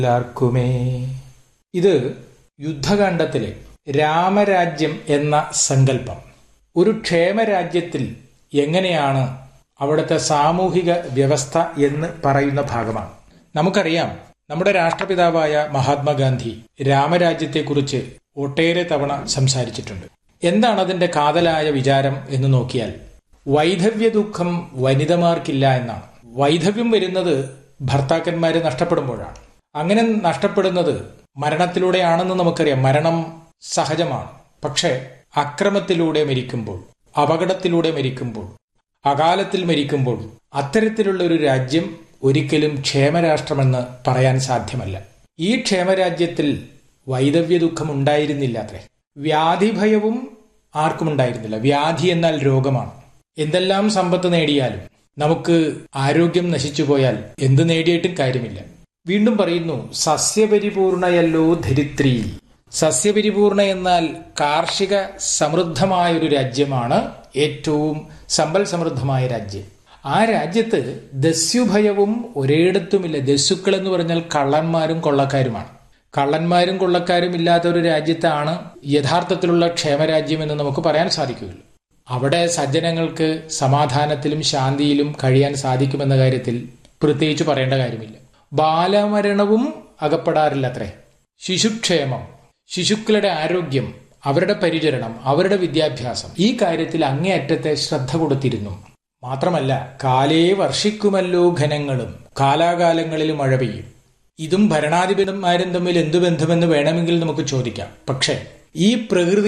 എല്ലാവർക്കുമേ ഇത് യുദ്ധകാണ്ഡത്തിലെ രാമരാജ്യം എന്ന സങ്കല്പം ഒരു ക്ഷേമരാജ്യത്തിൽ എങ്ങനെയാണ് അവിടുത്തെ സാമൂഹിക വ്യവസ്ഥ എന്ന് പറയുന്ന ഭാഗമാണ് നമുക്കറിയാം നമ്മുടെ രാഷ്ട്രപിതാവായ മഹാത്മാഗാന്ധി രാമരാജ്യത്തെക്കുറിച്ച് ഒട്ടേറെ തവണ സംസാരിച്ചിട്ടുണ്ട് എന്താണ് അതിന്റെ കാതലായ വിചാരം എന്ന് നോക്കിയാൽ വൈധവ്യ ദുഃഖം വനിതമാർക്കില്ല എന്നാണ് വൈധവ്യം വരുന്നത് ഭർത്താക്കന്മാരെ നഷ്ടപ്പെടുമ്പോഴാണ് അങ്ങനെ നഷ്ടപ്പെടുന്നത് മരണത്തിലൂടെയാണെന്ന് നമുക്കറിയാം മരണം സഹജമാണ് പക്ഷേ അക്രമത്തിലൂടെ മരിക്കുമ്പോൾ അപകടത്തിലൂടെ മരിക്കുമ്പോൾ അകാലത്തിൽ മരിക്കുമ്പോൾ അത്തരത്തിലുള്ള ഒരു രാജ്യം ഒരിക്കലും ക്ഷേമരാഷ്ട്രമെന്ന് പറയാൻ സാധ്യമല്ല ഈ ക്ഷേമരാജ്യത്തിൽ വൈദവ്യ ദുഃഖം ഉണ്ടായിരുന്നില്ല അത്രേ വ്യാധിഭയവും ആർക്കും ഉണ്ടായിരുന്നില്ല വ്യാധി എന്നാൽ രോഗമാണ് എന്തെല്ലാം സമ്പത്ത് നേടിയാലും നമുക്ക് ആരോഗ്യം നശിച്ചു പോയാൽ എന്ത് നേടിയിട്ടും കാര്യമില്ല വീണ്ടും പറയുന്നു സസ്യപരിപൂർണയല്ലോ ധരിത്രി സസ്യപരിപൂർണ എന്നാൽ കാർഷിക സമൃദ്ധമായ ഒരു രാജ്യമാണ് ഏറ്റവും സമ്പൽ സമൃദ്ധമായ രാജ്യം ആ രാജ്യത്ത് ദസ്യുഭയവും ഒരിടത്തുമില്ല ദസ്യുക്കൾ എന്ന് പറഞ്ഞാൽ കള്ളന്മാരും കൊള്ളക്കാരുമാണ് കള്ളന്മാരും കൊള്ളക്കാരും ഇല്ലാത്ത ഒരു രാജ്യത്താണ് യഥാർത്ഥത്തിലുള്ള ക്ഷേമരാജ്യം എന്ന് നമുക്ക് പറയാൻ സാധിക്കുകയുള്ളൂ അവിടെ സജ്ജനങ്ങൾക്ക് സമാധാനത്തിലും ശാന്തിയിലും കഴിയാൻ സാധിക്കുമെന്ന കാര്യത്തിൽ പ്രത്യേകിച്ച് പറയേണ്ട കാര്യമില്ല ബാലമരണവും അകപ്പെടാറില്ല അത്രേ ശിശുക്ഷേമം ശിശുക്കളുടെ ആരോഗ്യം അവരുടെ പരിചരണം അവരുടെ വിദ്യാഭ്യാസം ഈ കാര്യത്തിൽ അങ്ങേയറ്റത്തെ ശ്രദ്ധ കൊടുത്തിരുന്നു മാത്രമല്ല കാലേ വർഷിക്കുമല്ലോ ഘനങ്ങളും കാലാകാലങ്ങളിൽ മഴ പെയ്യും ഇതും ഭരണാധിപന്മാരും തമ്മിൽ എന്തു ബന്ധമെന്ന് വേണമെങ്കിൽ നമുക്ക് ചോദിക്കാം പക്ഷേ ഈ പ്രകൃതി